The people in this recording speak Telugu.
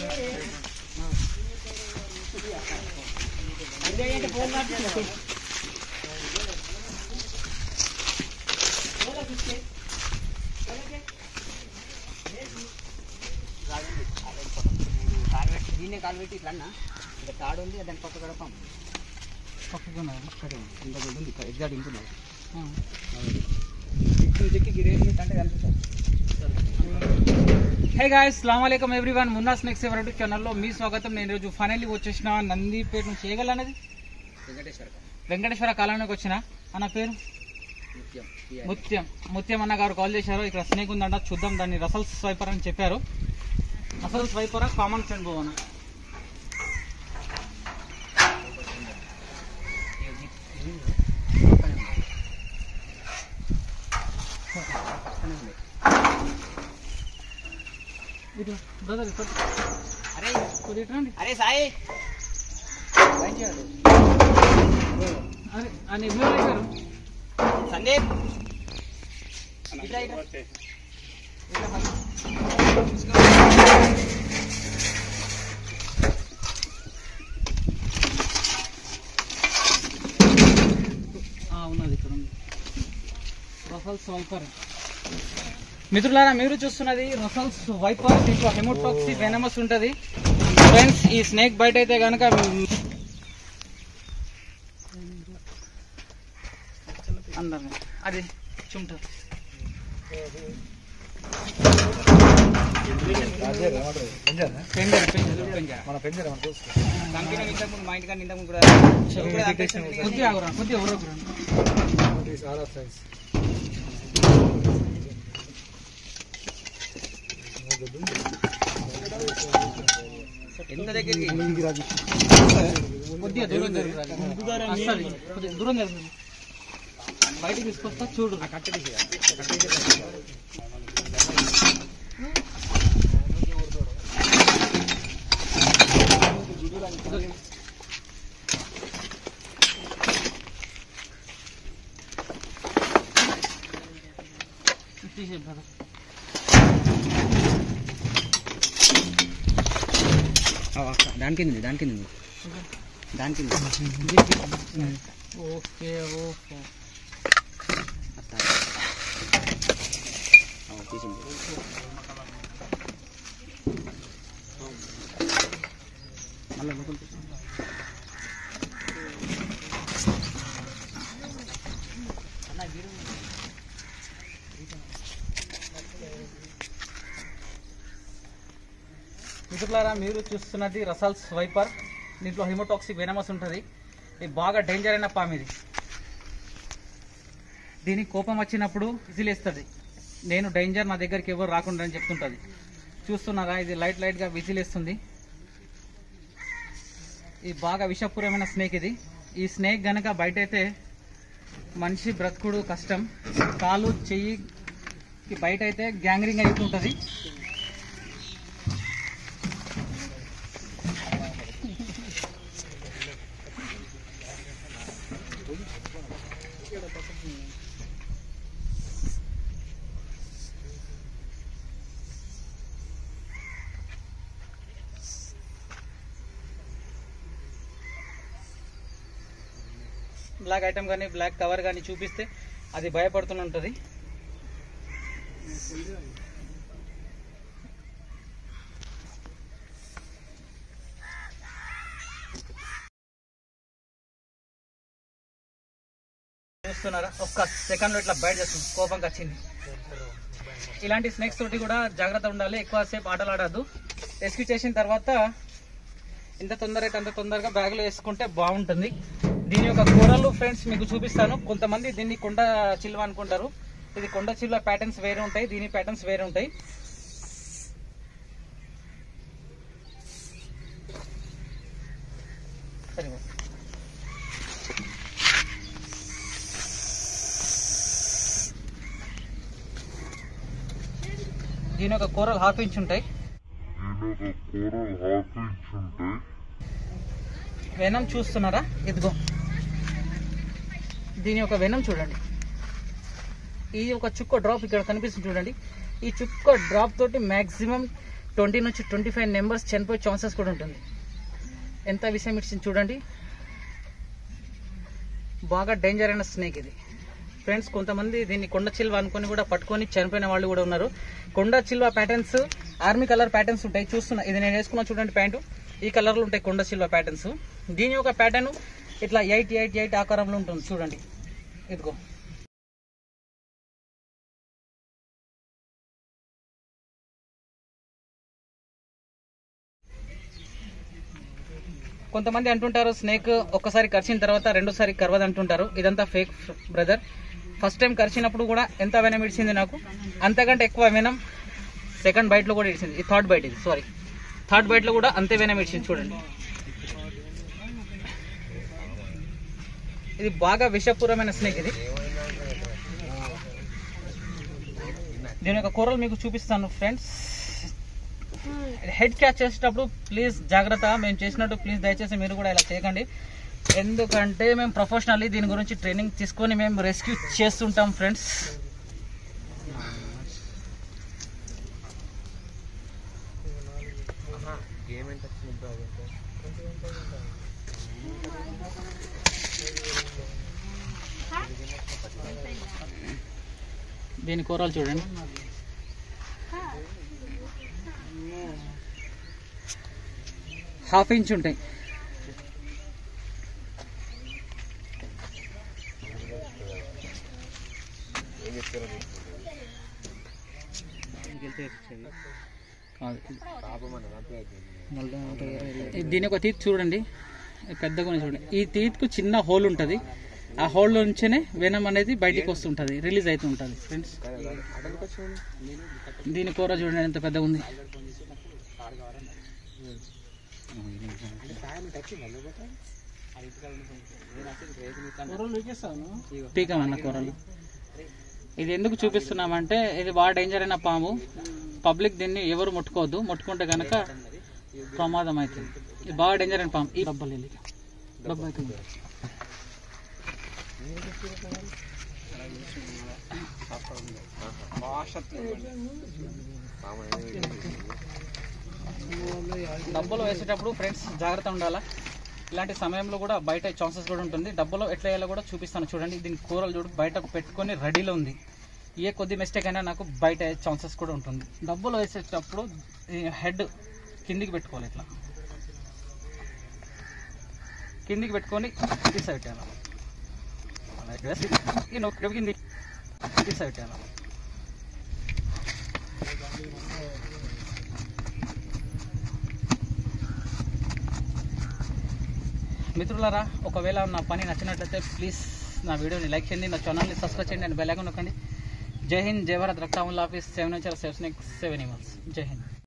దీన్నే కాలు పెట్టి ఇట్లా అన్న ఇక్కడ తాడు ఉంది దాని పక్క గడపం పక్కకు ఉన్నది ఇక్కడ ఇంత దొడ్డు ఉంది ఇక్కడ ఎగ్జాక్ట్ ఇంకున్నది ఆ. చెక్కి చెక్కి గిరేసి అంటే కనిపిస్తుంది హే గాయస్ అస్సలాముఅలైకుం ఎవ్రీవన్ మున్నా స్నేక్స్ ఎవరు ఛానల్లో మీ స్వాగతం నేను ఈరోజు ఫైనల్లీ వచ్చేసిన నందిపేట నుంచి చేయగల అనేది వెంకటేశ్వర వెంకటేశ్వర కాలనీకి వచ్చిన అన్న పేరు ముత్యం ముత్యం ముత్యం అన్న గారు కాల్ చేశారు ఇక్కడ స్నేక్ ఉందంట చూద్దాం దాన్ని రసల్ స్వైపర్ అని చెప్పారు రసల్ స్వైపర్ కామన్ సెండ్ భవన ఇట్లా బ్రదర్ ఇక్కడ అరే కొద్దిగా ఇటు రండి అరే సాయి బంద్ చేయడు. అరే అని మీరు అయిపోయారు సందీప్ ఇట్లా ఇట్లా ఇట్లా పక్క. ఆ, ఉన్నది ఇక్కడ ఉంది రసల్స్ వైపర్ మిత్రులారా మీరు చూస్తున్నది రసల్స్ వైపర్ దీంట్లో హెమోటాక్సి వెనమస్ ఉంటుంది ఫ్రెండ్స్ ఈ స్నేక్ బైట్ అయితే కనుక అందరం అది చుంట పెంజర్ పెంజర్ పెంజర్ కంపెనీ ఇంతకు ముందు మా ఇంటికాడ ఇంతకు ముందు కూడా కొద్దిగా ఆగురా కొద్దిగా ఊరకురా ఎంత దగ్గరికి కొద్దిగా దూరం జరుగుతుంది అస్సలు కొద్దిగా దూరం జరుగుతుంది బయటికి తీసుకొస్తా చూడు తీసే బ్రదర్ దాని కింద ఉంది, దాని కింద ఉంది. దాని కింద ఉంది. ఓకే ఓకే అత్త. ఆ, తీసింది మళ్ళీ లోపలికి తీసింది. మిత్రులారా మీరు చూస్తున్నది రసల్స్ వైపర్ దీంట్లో హిమోటాక్సిక్ వెనమస్ ఉంటుంది ఇది బాగా డేంజర్ అయిన పాము ఇది దీనికి కోపం వచ్చినప్పుడు విజిలేస్తుంది నేను డేంజర్ నా దగ్గరికి ఎవరు రాకుండా అని చెప్తుంటుంది చూస్తున్నారా ఇది లైట్ లైట్గా విజిలేస్తుంది ఇది బాగా విషపూరమైన స్నేక్ ఇది ఈ స్నేక్ గనక బయట అయితే మనిషి బ్రతుకుడు కష్టం కాలు చెయ్యి బయట అయితే గ్యాంగ్రింగ్ అవుతుంటుంది బ్లాక్ ఐటమ్ కానీ బ్లాక్ కవర్ కానీ చూపిస్తే అది భయపడుతూనే ఉంటుంది చూస్తున్నారా ఒక్క సెకండ్ లో ఇట్లా బయట చేస్తుంది కోపంకి వచ్చింది ఇలాంటి స్నేక్స్ తోటి కూడా జాగ్రత్త ఉండాలి ఎక్కువసేపు ఆటలు ఆడద్దు రెస్క్యూ చేసిన తర్వాత ఎంత తొందర అయితే అంత తొందరగా బ్యాగ్లో వేసుకుంటే బాగుంటుంది దీని యొక్క కూరలు ఫ్రెండ్స్ మీకు చూపిస్తాను కొంతమంది దీన్ని కొండ చిల్వ అనుకుంటారు ఇది కొండ చిల్వ ప్యాటర్న్స్ వేరే ఉంటాయి దీని ప్యాటర్న్స్ వేరే ఉంటాయి సరే బాబు. దీని యొక్క కూరలు హాఫ్ ఇంచ్ ఉంటాయి వెనం చూస్తున్నారా ఇదిగో దీని యొక్క వెనం చూడండి ఈ ఒక చుక్క డ్రాప్ ఇక్కడ కనిపిస్తుంది చూడండి ఈ చుక్క డ్రాప్ తోటి మ్యాక్సిమం ట్వంటీ నుంచి ట్వంటీ ఫైవ్ నెంబర్స్ చనిపోయే ఛాన్సెస్ కూడా ఉంటుంది ఎంత విషయం ఇచ్చింది చూడండి బాగా డేంజర్ అయిన స్నేక్ ఇది ఫ్రెండ్స్ కొంతమంది దీన్ని కొండ చిల్వ అనుకొని కూడా పట్టుకొని చనిపోయిన వాళ్ళు కూడా ఉన్నారు కొండ చిల్వ ప్యాటర్న్స్ ఆర్మీ కలర్ ప్యాటర్న్స్ ఉంటాయి చూస్తున్నా ఇది నేను వేసుకున్నా చూడండి ప్యాంటు ఈ కలర్లో ఉంటాయి కొండ చిల్వ ప్యాటర్న్స్ దీని యొక్క ప్యాటర్న్ ఇట్లా ఎయిట్ ఎయిట్ ఎయిట్ ఆకారంలో ఉంటుంది చూడండి ఇదిగో కొంతమంది అంటుంటారు స్నేక్ ఒక్కసారి కరిచిన తర్వాత రెండోసారి కరవదు అంటుంటారు ఇదంతా ఫేక్ బ్రదర్ ఫస్ట్ టైం కరిచినప్పుడు కూడా ఎంత వెనం ఇడిచింది నాకు అంతకంటే ఎక్కువ వెనం సెకండ్ బైట్లో కూడా ఇడిచింది ఇది థర్డ్ బైట్ ఇది సారీ థర్డ్ బైట్లో కూడా అంతే వెనం ఇడిచింది చూడండి ఇది బాగా విషపూరమైన స్నేక్ ఇది దీని యొక్క కూరలు మీకు చూపిస్తాను ఫ్రెండ్స్ హెడ్ క్యాచ్ చేసేటప్పుడు ప్లీజ్ జాగ్రత్త మేము చేసినట్టు ప్లీజ్ దయచేసి మీరు కూడా ఇలా చేయకండి ఎందుకంటే మేము ప్రొఫెషనల్లీ దీని గురించి ట్రైనింగ్ తీసుకొని మేము రెస్క్యూ చేస్తుంటాం ఫ్రెండ్స్ దీని కూరలు చూడండి హాఫ్ ఇంచ్ ఉంటాయి కాదు ఇది- దీని ఒక తీత్ చూడండి ఇది పెద్దగా ఉంది చూడండి ఈ తీత్కు చిన్న హోల్ ఉంటుంది ఆ హోల్ నుంచేనే వెనం అనేది బయటికి వస్తుంటుంది రిలీజ్ అవుతూ ఉంటుంది ఫ్రెండ్స్ దీని కూర చూడండి ఎంత పెద్దగా ఉంది పీకమన్న కూరలు ఇది ఎందుకు చూపిస్తున్నామంటే ఇది బాగా డేంజర్ అయిన పాము పబ్లిక్ దీన్ని ఎవరు ముట్టుకోవద్దు ముట్టుకుంటే కనుక ప్రమాదం అవుతుంది ఇది బాగా డేంజర్ అయిన పాము ఈ డబ్బలు వెళ్ళి డబ్బు అవుతుంది డబ్బులు వేసేటప్పుడు ఫ్రెండ్స్ జాగ్రత్త ఉండాలా ఇలాంటి సమయంలో కూడా బయట ఛాన్సెస్ కూడా ఉంటుంది డబ్బులో ఎట్లా వేయాలో కూడా చూపిస్తాను చూడండి దీని కూరలు చూడు బయటకు పెట్టుకొని రెడీలో ఉంది ఏ కొద్ది మిస్టేక్ అయినా నాకు బయట అయ్యే ఛాన్సెస్ కూడా ఉంటుంది డబ్బులు వేసేటప్పుడు ఈ హెడ్ కిందికి పెట్టుకోవాలి ఇట్లా కిందికి పెట్టుకొని తీసి పెట్టాలి అలా ఇక్కడ వేసి ఈ నొక్కి కింది తీసి పెట్టాలి మిత్రులారా ఒకవేళ నా పని నచ్చినట్లయితే ప్లీజ్ నా వీడియోని లైక్ చేయండి నా ఛానల్ని సబ్స్క్రైబ్ చేయండి అండ్ బెల్ ఐకాన్ నొక్కండి జై హింద్ జై భారత్ రక్తాముల్ office seven seven seven seven ఇమల్స్ జై హింద్